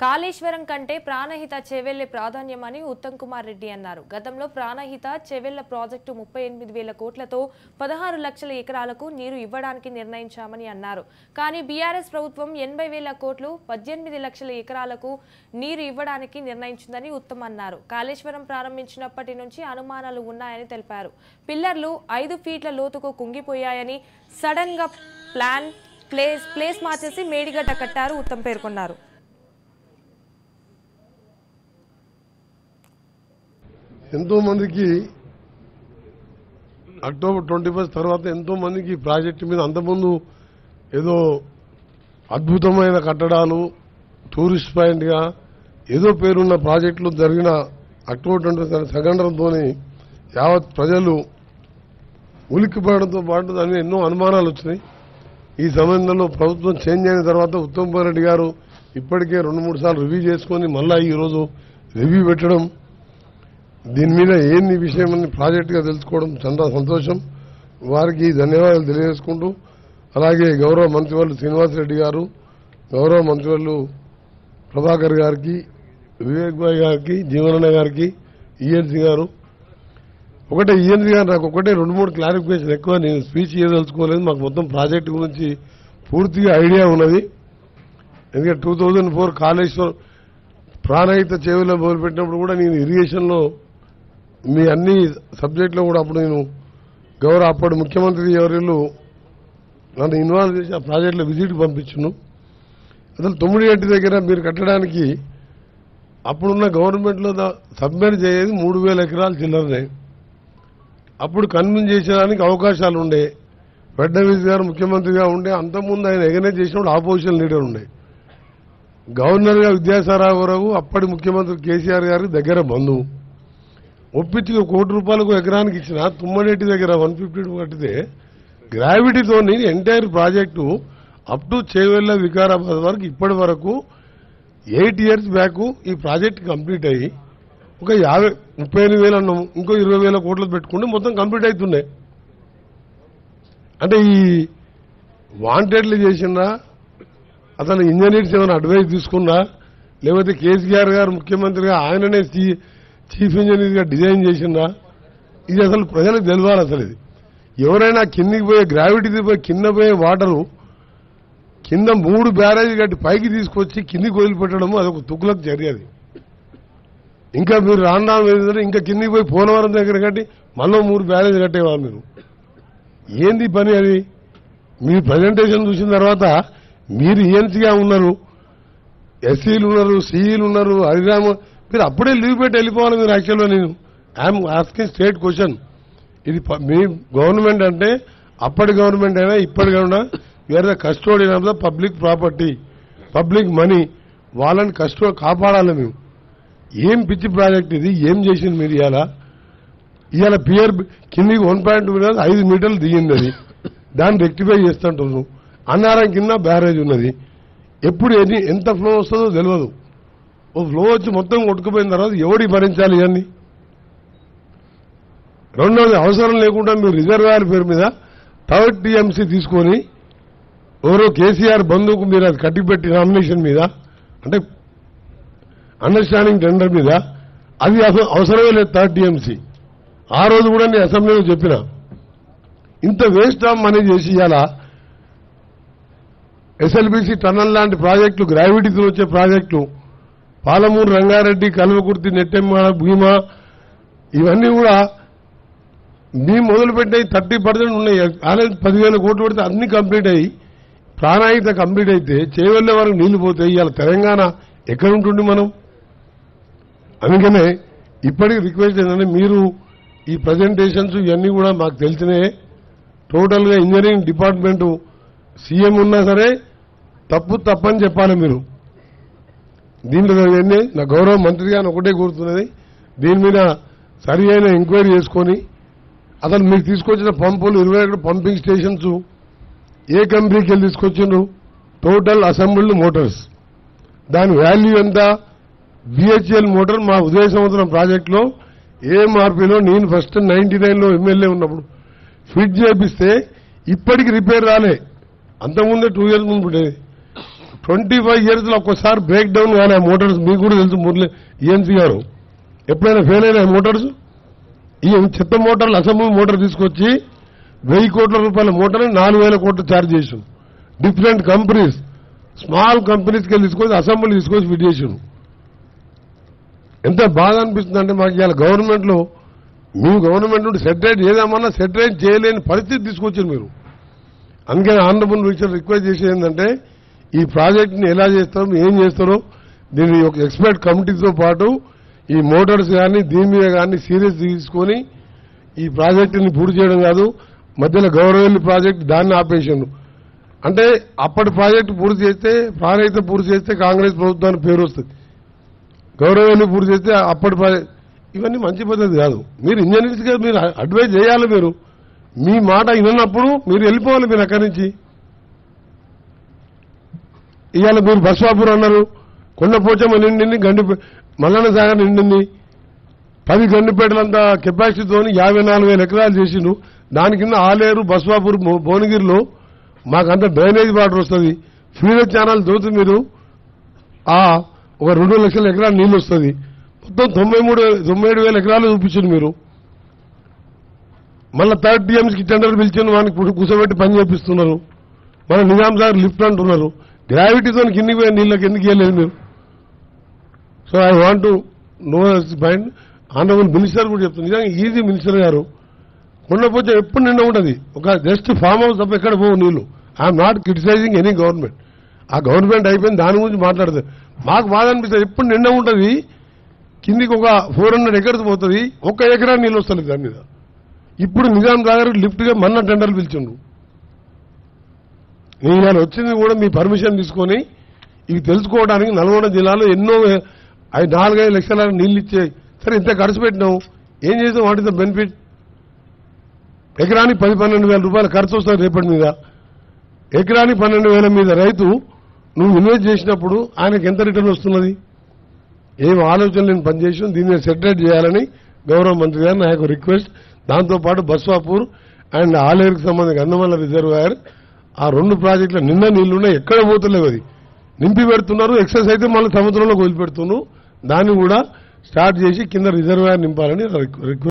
కాళేశ్వరం కంటే ప్రాణహిత చెవెళ్లే ప్రాధాన్యమని ఉత్తమ్ కుమార్ రెడ్డి అన్నారు గతంలో ప్రాణహిత చెవెళ్ల ప్రాజెక్టు ముప్పై ఎనిమిది వేల కోట్లతో పదహారు లక్షల ఎకరాలకు నీరు ఇవ్వడానికి నిర్ణయించామని అన్నారు కానీ బీఆర్ఎస్ ప్రభుత్వం ఎనభై వేల కోట్లు పద్దెనిమిది లక్షల ఎకరాలకు నీరు ఇవ్వడానికి నిర్ణయించిందని ఉత్తమ్ అన్నారు కాళేశ్వరం ప్రారంభించినప్పటి నుంచి అనుమానాలు ఉన్నాయని తెలిపారు పిల్లర్లు ఐదు ఫీట్ల లోతుకు కుంగిపోయాయని సడన్ గా ప్లాన్ ప్లేస్ ప్లేస్ మార్చేసి మేడిగడ్డ కట్టారు ఉత్తమ్ పేర్కొన్నారు ఎంతో మందికి అక్టోబర్ ట్వంటీ ఫస్ట్ తర్వాత ఎంతో మందికి ఈ ప్రాజెక్టు మీద అంతకుముందు ఏదో అద్భుతమైన కట్టడాలు టూరిస్ట్ పాయింట్గా ఏదో పేరున్న ప్రాజెక్టులు జరిగిన అక్టోబర్ ట్వంటీ సంఘటనతో యావత్ ప్రజలు ఉలిక్కిపడడంతో పాటు దాని ఎన్నో అనుమానాలు వచ్చినాయి ఈ సమయంలో ప్రభుత్వం చేంజ్ అయిన తర్వాత ఉత్తమ్ కుమార్ రెడ్డి గారు ఇప్పటికే రెండు మూడు సార్లు రివ్యూ చేసుకొని మళ్ళా ఈరోజు రివ్యూ పెట్టడం దీని మీద ఏంది విషయం అని ప్రాజెక్టుగా తెలుసుకోవడం చాలా సంతోషం వారికి ధన్యవాదాలు తెలియజేసుకుంటూ అలాగే గౌరవ మంత్రివర్లు శ్రీనివాసరెడ్డి గారు గౌరవ మంత్రివర్లు ప్రభాకర్ గారికి వివేక్ భాయ్ గారికి జీవనన్న గారికి ఈఎన్సీ గారు ఒకటే ఈఎన్సీ గారు నాకు ఒకటే రెండు మూడు క్లారిఫికేషన్ ఎక్కువ నేను స్పీచ్ ఇవ్వదలుచుకోలేదు మాకు మొత్తం ప్రాజెక్టు గురించి పూర్తిగా ఐడియా ఉన్నది ఎందుకంటే two thousand four Kaleshwaram Pranahita చెవిలో మొదలుపెట్టినప్పుడు కూడా నేను ఇరిగేషన్లో మీ అన్ని సబ్జెక్టులో కూడా అప్పుడు నేను గౌరవ అప్పటి ముఖ్యమంత్రి ఎవరిళ్ళు నన్ను ఇన్వాల్వ్ చేసి ఆ ప్రాజెక్టులో విజిట్ పంపించును అసలు తొమ్మిది గంటి దగ్గర మీరు కట్టడానికి అప్పుడున్న గవర్నమెంట్లో సబ్మెర్జ్ అయ్యేది మూడు వేల ఎకరాలు చిల్లరనే అప్పుడు కన్విన్స్ చేసేదానికి అవకాశాలు ఉండే ఫడ్నవీస్ గారు ముఖ్యమంత్రిగా ఉండే అంతకుముందు ఆయన ఎగనే చేసినప్పుడు ఆపోజిషన్ లీడర్ ఉండే గవర్నర్గా విద్యాసారావు అప్పటి ముఖ్యమంత్రి కేసీఆర్ గారి దగ్గర బంధువు ఒప్పించి ఒక కోటి రూపాయలకు ఎకరానికి ఇచ్చిన తుమ్మనేటి దగ్గర వన్ ఫిఫ్టీ కట్టితే గ్రావిటీతో entire project up to Chevella Vikarabad వరకు ఇప్పటి వరకు ఎయిట్ ఇయర్స్ బ్యాక్ ఈ ప్రాజెక్ట్ కంప్లీట్ అయ్యి ఒక యాభై ముప్పై ఎనిమిది వేలు అన్నాం ఇంకో ఇరవై వేల కోట్లు పెట్టుకుంటే మొత్తం కంప్లీట్ అవుతున్నాయి అంటే ఈ వాంటెడ్లు చేసిందా అతను ఇంజనీర్స్ ఏమైనా అడ్వైస్ తీసుకున్నా లేకపోతే కేసీఆర్ గారు ముఖ్యమంత్రిగా ఆయననే చీ- చీఫ్ ఇంజనీర్గా డిజైన్ చేసిందా ఇది అసలు ప్రజలకు తెలియాలి అసలు ఇది ఎవరైనా కిందికి పోయే గ్రావిటీ పోయి కింద పోయే వాటరు కింద మూడు బ్యారేజ్ కట్టి పైకి తీసుకొచ్చి కిందికి వదిలిపెట్టడము అదొక తుక్కులకు చర్య అది ఇంకా మీరు రాను రాను ఏంటంటే ఇంకా కిందికి పోయి పోలవరం దగ్గర కట్టి మళ్ళీ మూడు బ్యారేజ్ కట్టేవారు మీరు ఏంది ఈ పని అది మీ ప్రజెంటేషన్ చూసిన తర్వాత మీరు ఈఎన్సీగా ఉన్నారు ఎస్సీలు ఉన్నారు సిఈలు ఉన్నారు హరిరామ మీరు అప్పుడే లీవ్ పెట్టి వెళ్ళిపోవాలి మీరు యాక్చువల్గా నేను ఐఎమ్ ఆస్కింగ్ స్టేట్ క్వశ్చన్ ఇది ప- మీ గవర్నమెంట్ అంటే అప్పటి గవర్నమెంట్ అయినా ఇప్పటి అయినా where the custodian of the public property public money వాళ్ళని కస్టో కాపాడాలి మేము ఏం పిచ్చి ప్రాజెక్ట్ ఇది ఏం చేసింది మీరు ఇవాళ ఇవాళ పియర్ కిందికి వన్ పాయింట్ టూ మీటర్స్ ఐదు మీటర్లు దిగింది అది దాన్ని రెక్టిఫై చేస్తుంటున్నాం అన్నారం కింద బ్యారేజ్ ఉన్నది ఎప్పుడు ఎన్ని ఎంత ఫ్లో వస్తుందో తెలియదు ఓ ఫ్లో వచ్చి మొత్తం కొట్టుకుపోయిన తర్వాత ఎవడి భరించాలి ఇవన్నీ రెండవది అవసరం లేకుండా మీరు రిజర్వాయర్ పేరు మీద థర్డ్ టీఎంసీ తీసుకొని ఎవరో కేసీఆర్ బంధువుకు మీరు అది కట్టిపెట్టి నామినేషన్ మీద అంటే అండర్స్టాండింగ్ టెండర్ మీద అది అసలు అవసరమే లేదు థర్డ్ టీఎంసీ ఆ రోజు కూడా నేను అసెంబ్లీలో చెప్పిన ఇంత వేస్ట్ ఆఫ్ మనీ చేసి ఇవాళ ఎస్ఎల్బీసీ టన్నల్ లాంటి ప్రాజెక్టులు గ్రావిటీతో వచ్చే ప్రాజెక్టులు పాలమూరు రంగారెడ్డి కల్వకుర్తి నెట్టెమ్మ భీమా ఇవన్నీ కూడా మేము మొదలుపెట్టినవి థర్టీ పర్సెంట్ ఉన్నాయి ఆల్రెడీ పదివేల కోట్లు పెడితే అన్ని కంప్లీట్ అయ్యి ప్రాణాయిత కంప్లీట్ అయితే చేయవల్లే వరకు నీళ్లు పోతాయి ఇవాళ తెలంగాణ ఎక్కడ ఉంటుంది మనం అందుకనే ఇప్పటికి రిక్వెస్ట్ ఏంటంటే మీరు ఈ ప్రజెంటేషన్స్ ఇవన్నీ కూడా మాకు తెలిసినాయే టోటల్గా ఇంజనీరింగ్ డిపార్ట్మెంట్ సీఎం ఉన్నా సరే తప్పు తప్పని చెప్పాలి మీరు దీంట్లో ఏంటి నా గౌరవ మంత్రి గారిని ఒకటే కోరుతున్నది దీని మీద సరి అయిన ఎంక్వైరీ చేసుకొని అసలు మీకు తీసుకొచ్చిన పంపులు ఇరవై ఒకటి పంపింగ్ స్టేషన్స్ ఏ కంపెనీకి వెళ్ళి తీసుకొచ్చిండ్రు టోటల్ అసెంబ్ల్డ్ మోటార్స్ దాని వాల్యూ ఎంత బిహెచ్ఎల్ మోటార్ మా ఉదయ సంవత్సరం ప్రాజెక్టులో ఏఎంఆర్పీలో నేను ఫస్ట్ నైన్టీ నైన్లో ఎమ్మెల్యే ఉన్నప్పుడు ఫిట్ చేపిస్తే ఇప్పటికి రిపేర్ రాలే అంతకుముందే టూ ఇయర్స్ ముందు ఉండేది ట్వంటీ ఫైవ్ ఇయర్స్ లో ఒక్కసారి బ్రేక్ డౌన్ కానీ ఆ మోటార్స్ మీకు కూడా తెలుసు మురళి ఈఎన్సీ గారు ఎప్పుడైనా ఫెయిల్ అయినా మోటార్స్ ఈ చెత్త మోటార్లు అసెంబ్లీ మోటార్ తీసుకొచ్చి వెయ్యి కోట్ల రూపాయల మోటార్ నాలుగు వేల కోట్లు ఛార్జ్ చేసాం డిఫరెంట్ కంపెనీస్ స్మాల్ కంపెనీస్కి వెళ్ళి తీసుకొచ్చి అసెంబ్లీ తీసుకొచ్చి ఫిట్ చేసాను ఎంత బాధ అనిపిస్తుంది అంటే మాకు ఇవాళ గవర్నమెంట్ లో మీ గవర్నమెంట్ నుండి సెటరేట్ చేద్దామన్నా సెటరేట్ చేయలేని పరిస్థితి తీసుకొచ్చారు మీరు అందుకని ఆనరబుల్ మినిస్టర్ రిక్వెస్ట్ చేసేది ఏంటంటే ఈ ప్రాజెక్ట్ని ఎలా చేస్తారో ఏం చేస్తారో దీని ఒక ఎక్స్పర్ట్ కమిటీతో పాటు ఈ మోటార్స్ కానీ దీని మీద కానీ సీరియస్ తీసుకొని ఈ ప్రాజెక్టుని పూర్తి చేయడం కాదు మధ్యలో గౌరవల్లి ప్రాజెక్ట్ దాన్ని ఆపేసాను అంటే అప్పటి ప్రాజెక్టు పూర్తి చేస్తే ప్రాణహిత పూర్తి చేస్తే కాంగ్రెస్ ప్రభుత్వానికి పేరు వస్తుంది గౌరవల్లి పూర్తి చేస్తే అప్పటి ప్రాజెక్ట్ ఇవన్నీ మంచి పద్ధతి కాదు మీరు ఇంజనీర్స్ గా మీరు అడ్వైజ్ చేయాలి మీరు మీ మాట విన్నప్పుడు మీరు వెళ్ళిపోవాలి మీరు అక్కడి నుంచి ఇవాళ మీరు బస్వాపూర్ అన్నారు కొండపోచమ్మ నిండింది గండి మల్లన్న సాగర్ నిండింది పది గండిపేటలంత కెపాసిటీతో యాభై నాలుగు వేల ఎకరాలు చేసిండు దాని కింద ఆలేరు బస్వాపూర్ భు- భువనగిరిలో మాకంత డ్రైనేజ్ వాటర్ వస్తుంది ఫీడర్ ఛానల్ దోతు మీరు ఆ ఒక రెండు లక్షల ఎకరాలు నీళ్లు వస్తుంది మొత్తం తొంభై మూడు తొంభై ఏడు వేల ఎకరాలు చూపించింది మీరు మళ్ళీ థర్డ్ టీఎంసీకి టెండర్ పిలిచిన వానికి ఇప్పుడు కూర్చోబెట్టి పని చేపిస్తున్నారు మన నిజాం సార్ లిఫ్ట్ అంటున్నారు గ్రావిటీతో కిందికి పోయే నీళ్ళకి ఎందుకు ఇవ్వలేదు మీరు so I want to know point honourable minister కూడా చెప్తుంది నిజంగా ఈజీ మినిస్టర్ గారు కొండపోతే ఎప్పుడు నిండా ఉంటుంది ఒక జస్ట్ ఫామ్ హౌస్ తప్ప ఎక్కడ పోవు నీళ్లు I'm not criticising any government ఆ గవర్నమెంట్ అయిపోయింది దాని గురించి మాట్లాడుతుంది మాకు బాధ అనిపిస్తుంది ఎప్పుడు నిండా ఉంటుంది కిందికి ఒక ఫోర్ హండ్రెడ్ ఎకర్స్ పోతుంది ఒక్క ఎకరా నీళ్ళు వస్తుంది దాని మీద ఇప్పుడు నిజాం సాగర్ లిఫ్ట్ గా మన్న టెండర్లు పిలిచిండు నేను ఇవాళ వచ్చింది కూడా మీ పర్మిషన్ తీసుకొని ఇవి తెలుసుకోవడానికి నల్గొండ జిల్లాలో ఎన్నో ఐదు నాలుగైదు లక్షల నీళ్ళు ఇచ్చే సరే ఇంత ఖర్చు పెట్టినావు ఏం చేసావు వాట్ ఇస్ ద బెనిఫిట్ ఎకరానికి పది పన్నెండు వేల రూపాయల ఖర్చు వస్తుంది రేపటి మీద ఎకరానికి పన్నెండు వేల మీద రైతు నువ్వు ఇన్వెస్ట్ చేసినప్పుడు ఆయనకి ఎంత రిటర్న్ వస్తున్నది ఏం ఆలోచన నేను పనిచేసి దీన్ని సెటరేట్ చేయాలని గౌరవ మంత్రి గారు నా యొక్క రిక్వెస్ట్ దాంతోపాటు బస్వాపూర్ అండ్ ఆలేరుకు సంబంధించిన గంధమల్ల రిజర్వాయర్ ఆ రెండు ప్రాజెక్టుల నిన్న నీళ్లున్నాయి ఎక్కడ పోతలేవు అది నింపి పెడుతున్నారు ఎక్సెస్ అయితే మళ్ళీ సముద్రంలోకి వదిలిపెడుతున్నారు దాన్ని కూడా స్టార్ట్ చేసి కింద రిజర్వాయర్ నింపాలని రిక్వెస్ట్